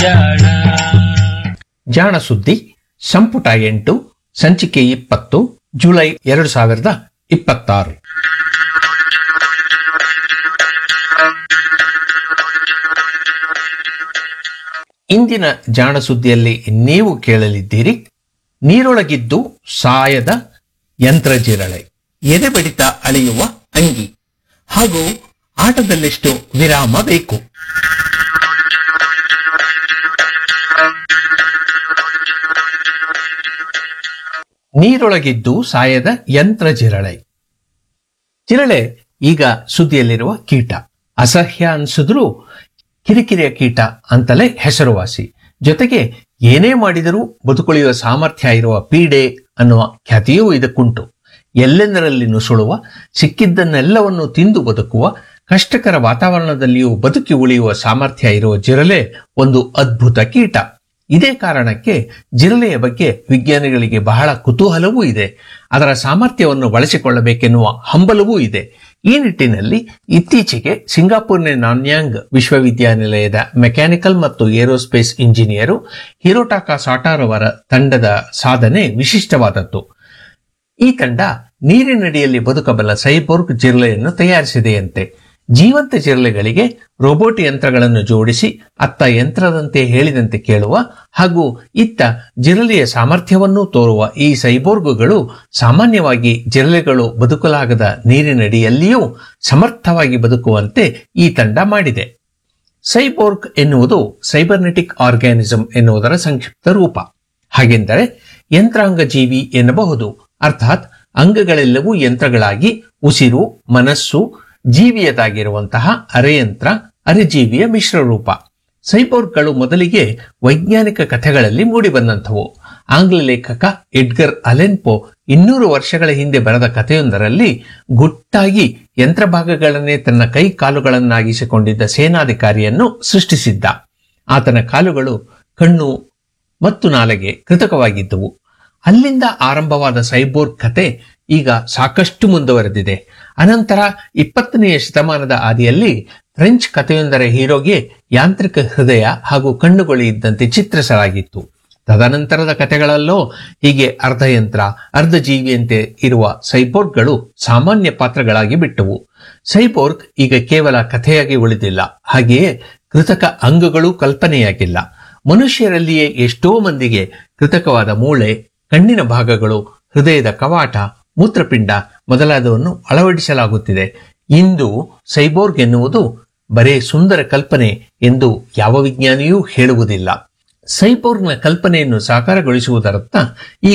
ಜಾಣ ಜಾಣ ಸುದ್ದಿ ಸಂಪುಟ ಎಂಟು ಸಂಚಿಕೆ ಇಪ್ಪತ್ತು ಜುಲೈ ಎರಡು ಸಾವಿರದ ಇಪ್ಪತ್ತಾರು ಇಂದಿನ ಜಾಣ ಸುದ್ದಿಯಲ್ಲಿ ನೀವು ಕೇಳಲಿದ್ದೀರಿ ನೀರೊಳಗಿದ್ದು ಸಾಯದ ಯಂತ್ರಜಿರಳೆ ಎದೆ ಬಡಿತ ಅಳೆಯುವ ಅಂಗಿ ಹಾಗೂ ಆಟದಲ್ಲೆಷ್ಟು ವಿರಾಮ ಬೇಕು ನೀರೊಳಗಿದ್ದು ಸಾಯದ ಯಂತ್ರ ಜಿರಳೆ ಜಿರಳೆ ಈಗ ಸುದ್ದಿಯಲ್ಲಿರುವ ಕೀಟ ಅಸಹ್ಯ ಅನ್ಸಿದ್ರೂ ಕಿರಿಕಿರಿಯ ಕೀಟ ಅಂತಲೇ ಹೆಸರುವಾಸಿ ಜೊತೆಗೆ ಏನೇ ಮಾಡಿದರೂ ಬದುಕುಳಿಯುವ ಸಾಮರ್ಥ್ಯ ಇರುವ ಪೀಡೆ ಅನ್ನುವ ಖ್ಯಾತಿಯೂ ಇದಕ್ಕುಂಟು ಎಲ್ಲೆಂದರಲ್ಲಿ ನುಸುಳುವ ಸಿಕ್ಕಿದ್ದನ್ನೆಲ್ಲವನ್ನು ತಿಂದು ಬದುಕುವ ಕಷ್ಟಕರ ವಾತಾವರಣದಲ್ಲಿಯೂ ಬದುಕಿ ಉಳಿಯುವ ಸಾಮರ್ಥ್ಯ ಇರುವ ಜಿರಲೆ ಒಂದು ಅದ್ಭುತ ಕೀಟ ಇದೇ ಕಾರಣಕ್ಕೆ ಜಿರಲೆಯ ಬಗ್ಗೆ ವಿಜ್ಞಾನಿಗಳಿಗೆ ಬಹಳ ಕುತೂಹಲವೂ ಇದೆ ಅದರ ಸಾಮರ್ಥ್ಯವನ್ನು ಬಳಸಿಕೊಳ್ಳಬೇಕೆನ್ನುವ ಹಂಬಲವೂ ಇದೆ ಈ ನಿಟ್ಟಿನಲ್ಲಿ ಇತ್ತೀಚೆಗೆ ಸಿಂಗಾಪುರ್ನ ನಾನ್ಯಾಂಗ್ ವಿಶ್ವವಿದ್ಯಾನಿಲಯದ ಮೆಕ್ಯಾನಿಕಲ್ ಮತ್ತು ಏರೋಸ್ಪೇಸ್ ಇಂಜಿನಿಯರು ಹಿರೋಟಾಕಾ ಸಾಟಾರ್ ಅವರ ತಂಡದ ಸಾಧನೆ ವಿಶಿಷ್ಟವಾದದ್ದು ಈ ತಂಡ ನೀರಿನಡಿಯಲ್ಲಿ ಬದುಕಬಲ್ಲ ಸೈಬೋರ್ಗ್ ಜಿರಲೆಯನ್ನು ತಯಾರಿಸಿದೆಯಂತೆ ಜೀವಂತ ಜಿರಳೆಗಳಿಗೆ ರೋಬೋಟ್ ಯಂತ್ರಗಳನ್ನು ಜೋಡಿಸಿ ಅತ್ತ ಯಂತ್ರದಂತೆ ಹೇಳಿದಂತೆ ಕೇಳುವ ಹಾಗೂ ಇತ್ತ ಜಿರಲೆಯ ಸಾಮರ್ಥ್ಯವನ್ನೂ ತೋರುವ ಈ ಸೈಬೋರ್ಗುಗಳು ಸಾಮಾನ್ಯವಾಗಿ ಜಿರಳೆಗಳು ಬದುಕಲಾಗದ ನೀರಿನಡಿಯಲ್ಲಿಯೂ ಸಮರ್ಥವಾಗಿ ಬದುಕುವಂತೆ ಈ ತಂಡ ಮಾಡಿದೆ ಸೈಬೋರ್ಗ್ ಎನ್ನುವುದು ಸೈಬರ್ನೆಟಿಕ್ ಆರ್ಗ್ಯಾನಿಸಂ ಎನ್ನುವುದರ ಸಂಕ್ಷಿಪ್ತ ರೂಪ ಹಾಗೆಂದರೆ ಯಂತ್ರಾಂಗ ಜೀವಿ ಎನ್ನಬಹುದು ಅರ್ಥಾತ್ ಅಂಗಗಳೆಲ್ಲವೂ ಯಂತ್ರಗಳಾಗಿ ಉಸಿರು ಮನಸ್ಸು ಜೀವಿಯದಾಗಿರುವಂತಹ ಅರೆಯಂತ್ರ ಅರೆಜೀವಿಯ ಮಿಶ್ರ ರೂಪ ಸೈಬೋರ್ಗ್ಗಳು ಮೊದಲಿಗೆ ವೈಜ್ಞಾನಿಕ ಕಥೆಗಳಲ್ಲಿ ಮೂಡಿಬಂದಂಥವು ಆಂಗ್ಲ ಲೇಖಕ ಎಡ್ಗರ್ ಅಲೆನ್ಪೋ ಇನ್ನೂರು ವರ್ಷಗಳ ಹಿಂದೆ ಬರೆದ ಕಥೆಯೊಂದರಲ್ಲಿ ಗುಟ್ಟಾಗಿ ಯಂತ್ರ ಭಾಗಗಳನ್ನೇ ತನ್ನ ಕೈ ಕಾಲುಗಳನ್ನಾಗಿಸಿಕೊಂಡಿದ್ದ ಸೇನಾಧಿಕಾರಿಯನ್ನು ಸೃಷ್ಟಿಸಿದ್ದ ಆತನ ಕಾಲುಗಳು ಕಣ್ಣು ಮತ್ತು ನಾಲೆಗೆ ಕೃತಕವಾಗಿದ್ದವು ಅಲ್ಲಿಂದ ಆರಂಭವಾದ ಸೈಬೋರ್ಗ್ ಕತೆ ಈಗ ಸಾಕಷ್ಟು ಮುಂದುವರೆದಿದೆ ಅನಂತರ ಇಪ್ಪತ್ತನೆಯ ಶತಮಾನದ ಆದಿಯಲ್ಲಿ ಫ್ರೆಂಚ್ ಕಥೆಯೊಂದರ ಹೀರೋಗೆ ಯಾಂತ್ರಿಕ ಹೃದಯ ಹಾಗೂ ಕಣ್ಣುಗಳು ಇದ್ದಂತೆ ಚಿತ್ರಿಸಲಾಗಿತ್ತು ತದನಂತರದ ಕಥೆಗಳಲ್ಲೋ ಹೀಗೆ ಅರ್ಧಯಂತ್ರ ಅರ್ಧ ಜೀವಿಯಂತೆ ಇರುವ ಸೈಬೋರ್ಗ್ಗಳು ಸಾಮಾನ್ಯ ಪಾತ್ರಗಳಾಗಿ ಬಿಟ್ಟವು ಸೈಬೋರ್ಗ್ ಈಗ ಕೇವಲ ಕಥೆಯಾಗಿ ಉಳಿದಿಲ್ಲ ಹಾಗೆಯೇ ಕೃತಕ ಅಂಗಗಳು ಕಲ್ಪನೆಯಾಗಿಲ್ಲ ಮನುಷ್ಯರಲ್ಲಿಯೇ ಎಷ್ಟೋ ಮಂದಿಗೆ ಕೃತಕವಾದ ಮೂಳೆ ಕಣ್ಣಿನ ಭಾಗಗಳು ಹೃದಯದ ಕವಾಟ ಮೂತ್ರಪಿಂಡ ಮೊದಲಾದವನ್ನು ಅಳವಡಿಸಲಾಗುತ್ತಿದೆ ಇಂದು ಸೈಬೋರ್ಗ್ ಎನ್ನುವುದು ಬರೇ ಸುಂದರ ಕಲ್ಪನೆ ಎಂದು ಯಾವ ವಿಜ್ಞಾನಿಯೂ ಹೇಳುವುದಿಲ್ಲ ಸೈಬೋರ್ಗ್ನ ಕಲ್ಪನೆಯನ್ನು ಸಾಕಾರಗೊಳಿಸುವುದರತ್ತ ಈ